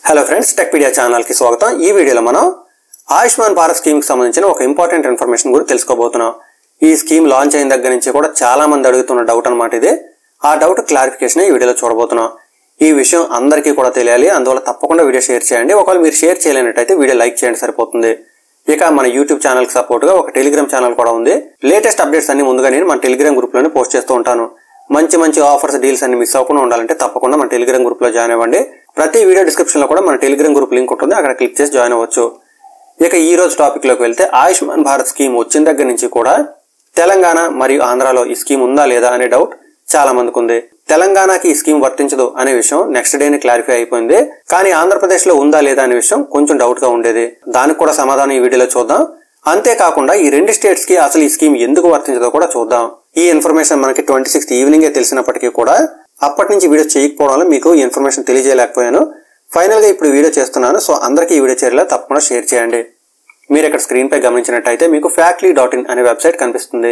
hello friends Techpedia ఛానల్కి స్వాగతం ఈ వీడియోలో మనం ఆయుష్మాన్ భారత్ స్కీమ్కి సంబంధించిన ఒక ఇంపార్టెంట్ ఇన్ఫర్మేషన్ గురించి తెలుసుకోబోతున్నాం ఈ స్కీమ్ లాంచ్ అయిన దగ్గర నుంచి కూడా చాలా మంది అడుగుతున్న డౌట్ అనమాట ఇది ఆ డౌట్ క్లారిఫికేషన్ ఈ వీడియోలో చూడబోతున్నాం ఈ విషయం అందరికీ కూడా తెలియాలి అందువల్ల తప్పకుండా వీడియో షేర్ చేయండి ఒకవేళ మీరు షేర్ చేయలేనట్టయితే వీడియో లైక్ చేయండి సరిపోతుంది ఇక మన యూట్యూబ్ ఛానల్ కి సపోర్ట్ గా ఒక టెలిగ్రామ్ ఛానల్ కూడా ఉంది లేటెస్ట్ అప్డేట్స్ అన్ని ముందుగా నేను మన టెలిగ్రామ్ గ్రూప్ లోనే పోస్ట్ చేస్తూ ఉంటాను మంచి మంచి ఆఫర్స్ డీల్స్ అన్ని మిస్ అవ్వకుండా ఉండాలంటే తప్పకుండా మన టెలిగ్రామ్ గ్రూప్ లో జాయిన్ అవ్వండి ప్రతి వీడియో డిస్క్రిప్షన్ లో కూడా మన టెలిగ్రామ్ గ్రూప్ లింక్ ఉంటుంది అక్కడ క్లిక్ చేసి జాయిన్ అవ్వచ్చు ఇక ఈ రోజు టాపిక్ లోకి వెళ్తే ఆయుష్మాన్ భారత్ స్కీమ్ వచ్చిన దగ్గర నుంచి కూడా తెలంగాణ మరియు ఆంధ్రాలో ఈ స్కీమ్ ఉందా లేదా అనే డౌట్ చాలా మందికి ఉంది తెలంగాణకి ఈ స్కీమ్ వర్తించదు అనే విషయం నెక్స్ట్ డేనే క్లారిఫై అయిపోయింది కానీ ఆంధ్రప్రదేశ్ లో ఉందా లేదా అనే విషయం కొంచెం డౌట్ గా ఉండేది దానికి కూడా సమాధానం ఈ వీడియోలో చూద్దాం అంతేకాకుండా ఈ రెండు స్టేట్స్ కి అసలు ఈ స్కీమ్ ఎందుకు వర్తించదో కూడా చూద్దాం ఈ ఇన్ఫర్మేషన్ మనకి ట్వంటీ సిక్స్త్ ఈవినింగే తెలిసినప్పటికీ కూడా అప్పటి నుంచి వీడియో చేయకపోవడం వల్ల మీకు ఈ ఇన్ఫర్మేషన్ తెలియజేయలేకపోయాను ఫైనల్ గా ఇప్పుడు వీడియో చేస్తున్నాను సో అందరికీ ఈ వీడియో చేరేలా తప్పకుండా షేర్ చేయండి మీరు ఇక్కడ స్క్రీన్ పై గమనించినట్టయితే మీకు ఫ్యాక్ట్లీ డాట్ ఇన్ అనే వెబ్సైట్ కనిపిస్తుంది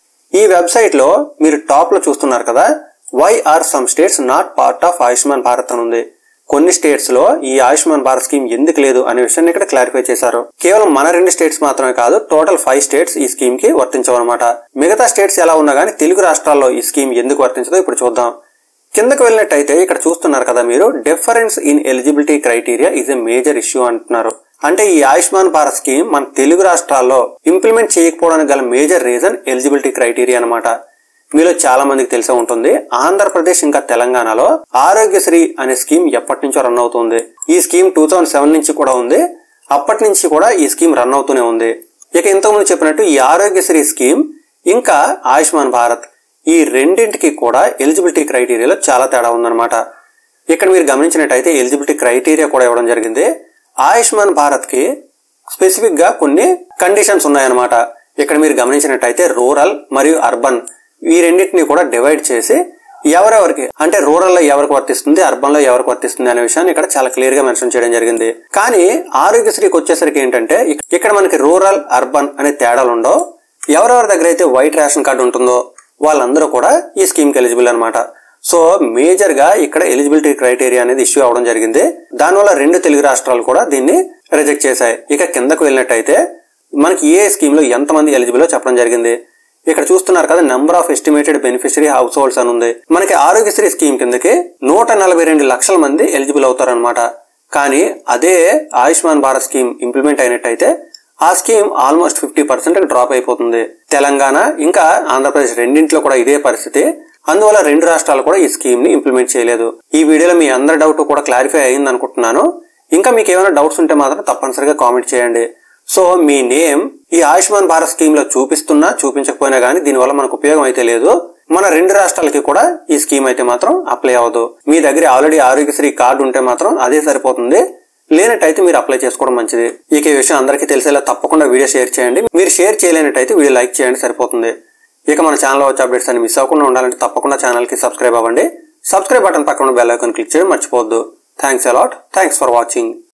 ఈ వెబ్సైట్ లో మీరు టాప్ లో చూస్తున్నారు కదా why are some states not part of Ayushman Bharat అని ఉంది కొన్ని స్టేట్స్ లో ఈ ఆయుష్మాన్ భారత్ స్కీమ్ ఎందుకు లేదు అనే విషయాన్ని ఇక్కడ క్లారిఫై చేశారు కేవలం మన రెండు స్టేట్స్ మాత్రమే కాదు టోటల్ ఫైవ్ స్టేట్స్ ఈ స్కీమ్ కి వర్తించవన్నమాట మిగతా స్టేట్స్ ఎలా ఉన్నా కానీ తెలుగు రాష్ట్రాల్లో ఈ స్కీమ్ ఎందుకు వర్తించదో ఇప్పుడు చూద్దాం కిందకు వెళ్ళినట్టయితే ఇక్కడ చూస్తున్నారు కదా మీరు difference in eligibility criteria is a major issue అంటున్నారు అంటే ఈ ఆయుష్మాన్ భారత్ స్కీమ్ మన తెలుగు రాష్ట్రాల్లో ఇంప్లిమెంట్ చేయకపోవడానికి గల మేజర్ రీజన్ ఎలిజిబిలిటీ క్రైటీరియా అనమాట మీలో చాలా మందికి తెలిసే ఉంటుంది ఆంధ్రప్రదేశ్ ఇంకా తెలంగాణలో ఆరోగ్యశ్రీ అనే స్కీమ్ ఎప్పటి నుంచో రన్ అవుతుంది ఈ స్కీమ్ టూ థౌసండ్ సెవెన్ నుంచి కూడా ఉంది అప్పటి నుంచి కూడా ఈ స్కీమ్ రన్ అవుతూనే ఉంది ఇక ఇంతకుముందు చెప్పినట్టు ఈ ఆరోగ్యశ్రీ స్కీమ్ ఇంకా ఆయుష్మాన్ భారత్ ఈ రెండింటికి కూడా ఎలిజిబిలిటీ క్రైటీరియాలో చాలా తేడా ఉందన్నమాట ఇక్కడ మీరు గమనించినట్టయితే ఎలిజిబిలిటీ క్రైటీరియా కూడా ఇవ్వడం జరిగింది ఆయుష్మాన్ భారత్ కి స్పెసిఫిక్ గా కొన్ని కండిషన్స్ ఉన్నాయన్నమాట ఇక్కడ మీరు గమనించినట్టయితే రూరల్ మరియు అర్బన్ ఈ రెండింటిని కూడా డివైడ్ చేసి ఎవరెవరికి అంటే రూరల్ లో ఎవరికి వర్తిస్తుంది అర్బన్ లో ఎవరికి వర్తిస్తుంది అనే విషయాన్ని ఇక్కడ చాలా క్లియర్ గా మెన్షన్ చేయడం జరిగింది కానీ ఆరోగ్యశ్రీకి వచ్చేసరికి ఏంటంటే ఇక్- ఇక్కడ మనకి రూరల్ అర్బన్ అనే తేడాలు ఉండవు ఎవరెవరి దగ్గర అయితే వైట్ రేషన్ కార్డు ఉంటుందో వాళ్ళందరూ కూడా ఈ స్కీమ్ కి ఎలిజిబుల్ అనమాట సో మేజర్ గా ఇక్కడ ఎలిజిబిలిటీ క్రైటీరియా అనేది ఇష్యూ అవడం జరిగింది దానివల్ల రెండు తెలుగు రాష్ట్రాలు కూడా దీన్ని రిజెక్ట్ చేశాయి ఇక కిందకు వెళ్ళినట్టయితే మనకి ఏ స్కీమ్ లో ఎంతమంది ఎలిజిబుల్ చెప్పడం జరిగింది ఇక్కడ చూస్తున్నారు కదా number of estimated beneficiary households అని ఉంది మనకి ఆరోగ్యశ్రీ స్కీమ్ కిందకి నూట నలభై రెండు లక్షల మంది ఎలిజిబుల్ అవుతారనమాట కానీ అదే ఆయుష్మాన్ భారత్ స్కీమ్ ఇంప్లిమెంట్ అయినట్టయితే ఆ scheme almost fifty percent drop అయిపోతుంది తెలంగాణ ఇంకా ఆంధ్రప్రదేశ్ రెండింటిలో కూడా ఇదే పరిస్థితి అందువల్ల రెండు రాష్ట్రాలు కూడా ఈ స్కీమ్ ని ఇంప్లిమెంట్ చేయలేదు ఈ వీడియోలో మీ అందరి డౌట్ కూడా క్లారిఫై అయింది అనుకుంటున్నాను ఇంకా మీకు ఏమైనా డౌట్స్ ఉంటే మాత్రం తప్పనిసరిగా కామెంట్ చేయండి సో మీ నేమ్ ఈ ఆయుష్మాన్ భారత్ స్కీమ్ లో చూపిస్తున్నా చూపించకపోయినా గానీ దీనివల్ల మనకు ఉపయోగం అయితే లేదు మన రెండు రాష్ట్రాలకి కూడా ఈ స్కీమ్ అయితే మాత్రం అప్లై అవ్వదు మీ దగ్గర ఆల్రెడీ ఆరోగ్యశ్రీ కార్డు ఉంటే మాత్రం అదే సరిపోతుంది లేనట్టయితే మీరు అప్లై చేసుకోవడం మంచిది ఇక ఈ విషయం అందరికీ తెలిసేలా తప్పకుండా వీడియో షేర్ చేయండి మీరు షేర్ చేయలేనట్టయితే వీడియో లైక్ చేయండి సరిపోతుంది ఇక మన ఛానల్ వచ్చే అప్డేట్స్ అని మిస్ అవ్వకుండా ఉండాలంటే తప్పకుండా ఛానల్ కి సబ్స్క్రైబ్ అవ్వండి సబ్స్క్రైబ్ బటన్ పక్కన బెల్ ఐకాన్ క్లిక్ చేయడం మర్చిపోవద్దు thanks a lot thanks for watching